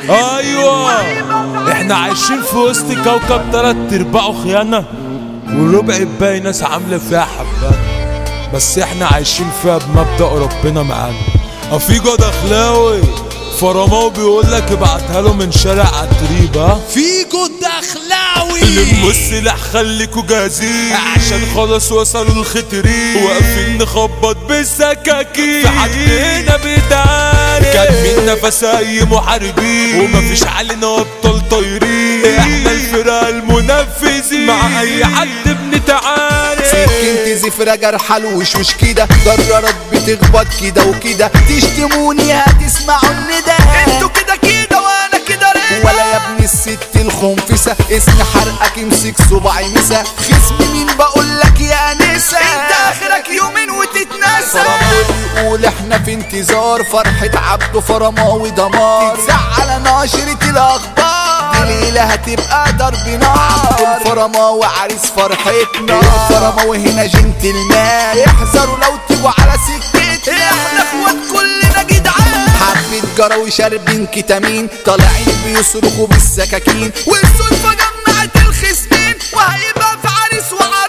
ايوه احنا عايشين في وسط كوكب تلات ارباعه خيانه والربع الباقي ناس عامله فيها حبات بس احنا عايشين فيها بمبدأ ربنا معانا افيجو دخلاوي فرماو بيقول لك ابعتها له من شارع عتريب ها فيجو الدخلاوي لموا السلاح خليكوا جاهزين عشان خلاص وصلوا الخطرين واقفين نخبط بالسكاكين في حدنا بيتعارك كاتمين نفس اي محاربين ومفيش علينا ابطال طايرين احنا الفرقه المنفذين مع اي حد بنتعارك سكينتي زفرة جرح الوشوش كده جرارات بتخبط كده وكده تشتموني هتسمعوا الندى انتوا كده كده وانا كده رضا ولا يا ابن الست الخنفسة اسم حرقك امسك صباعي مسا خصم مين بقول لك يا انسة انت اخرك يومين وتتنسى فرماوي بيقول احنا في انتظار فرحة عبده فرماوي دمار تزعل ناشرة الاخبار دي ليلة هتبقى ضرب نار عبد الفرماوي عريس فرحتنا الفرماوي هنا جنتلمان احذروا لو تيجوا على سكتنا احنا اخوات كلنا جدعان حبة جراوي شاربين كتامين طالعين بيصرخوا بالسكاكين والصدفة جمعت الخصمين وهيبقى في عريس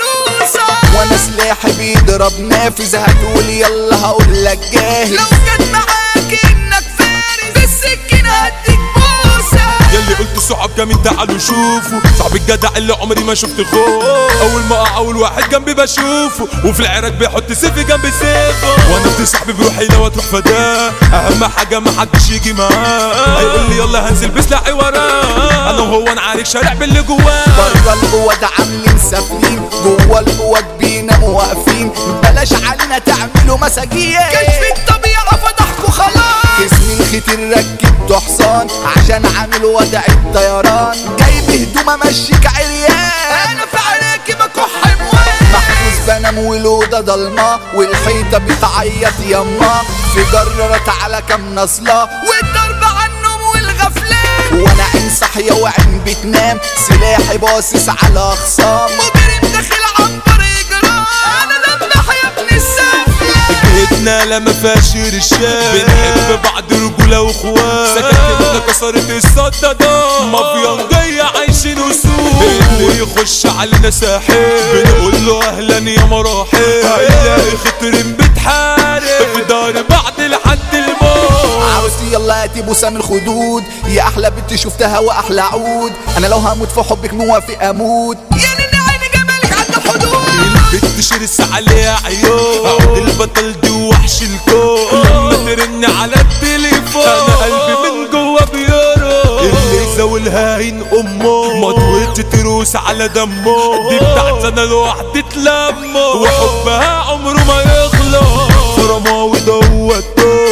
وعروسة وانا سلاحي بيضرب نافذ هتقول يلا هقول لك جاهز لو كان معاك انك فارس بالسكينة هديك بوسة يلي قلت صحاب جميل تعالوا شوفوا صاحب الجدع اللي عمري ما شفت خوف اول ما اقع اول واحد جنبي بشوفه وفي العراك بيحط سيفي جنب سيفه وانا ابن صاحبي بروحي لو تروح فداه اهم حاجه ما حدش يجي معاه هيقول لي يلا هنزل بسلاحي وراه انا وهو نعارك شارع باللي جواه بره القوة عاملين سافلين جوه القوة بيناموا واقفين بلاش علينا تعملوا مساجين كشف الطبيعة فضحكوا خلاص اسم الختير ركبته حصان عشان عامل وضع الطيران جايب هدوم امشيك عريان انا في عراكي بكح موال محبوس بنام والأوضة ضلمة والحيطة بتعيط يما في جرارات على كام نصلة والضرب عنهم والغفلان وانا عين صاحية وعين بتنام سلاحي باصص على اخصام مجرم داخل عنبر اجرام انا دبح يا ابن السفلة جهتنا لما فيهاش رشام بنحب بعض رجولة واخوات سكتنا كسرت الصدادات مافيا جاية عايشين وسوق اللي يخش علينا ساحل بنقول له اهلا يا مراحل هيلاقي خطر بتحارب في دار بعض لحد الموت عاوزتي يلا هاتي بوسام الخدود يا احلى بنت شفتها واحلى عود انا لو هموت في حبك موافق اموت يا نيني عيني جمالك عند الحدود البت شرس عليها عيون عبد البطل دي وحش الكون لما ترن على التليفون انا قلبي من جوه بيرو اللي زاولها عين امه مضويت تروس على دمه دي بتاعت انا لوحدي تلمه وحبها عمره ما يخلص فرماوي دوت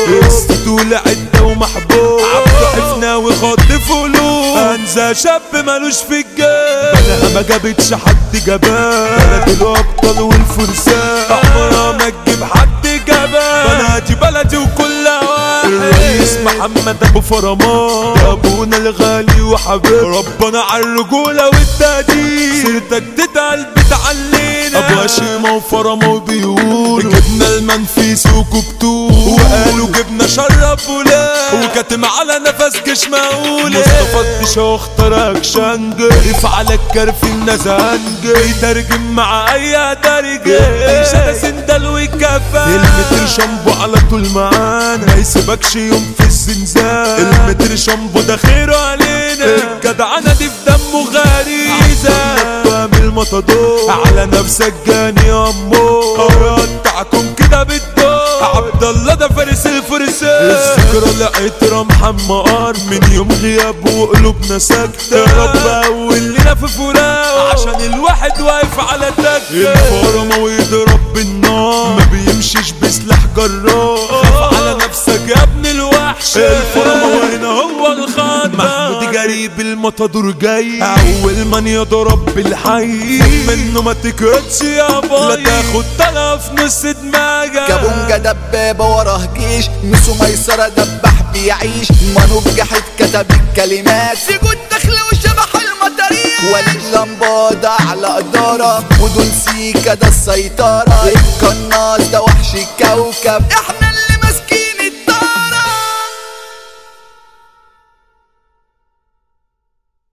استولى عدة ومحبوب عبده حفناوي خد فلوس انزا شاب مالوش في الجيب بلاها ما جابتش حد جبان بلد الابطال والفرسان عمرها ما تجيب حد جبان بناتي بلدي وكلها واحد الرئيس محمد ابو فرمان يا ابونا الغالي وحبيب ربنا على الرجوله والتقدير سيرتك تتقل بتعلينا ابو هشيمه وفرما وبيقول جبنا المنفيس وكبتور وقالوا جبنا شرف ولا وكاتم على نفس جيش مقولة مصطفى الدشا اخترق شنج على الكرف النزنج يترجم مع اي درجة شتا سندل وكفا المتر شامبو على طول معانا ما يسيبكش يوم في الزنزان المتر شامبو ده خيره علينا الجدعنة دي في دمه غريزة فاهم المطادور على نفسك جاني يا امو قطعكم كده بالدور عبد الله ده فارس الفرسان الذكرى لقيت رمحة مقار من يوم غياب وقلوبنا ساكتة يا رب اول لنا في فراق عشان الواحد واقف على تكة الفرمة ويضرب بالنار ما بيمشيش بسلاح جرار خاف على نفسك يا ابن الوحش الفرمة هنا هو الخط محمود قريب المطادور جاي اول من يضرب بالحي منه ما تكرتش يا باي لا تاخد طرف نص دماغك كابونجا دبابة وراه جيش مسو ميسرة دبح بيعيش ما نجحت كتب الكلمات سجود دخل وشبح المطاريح وليد لمبادة على إدارة ودول سيكا ده السيطرة القناص ده وحش الكوكب احنا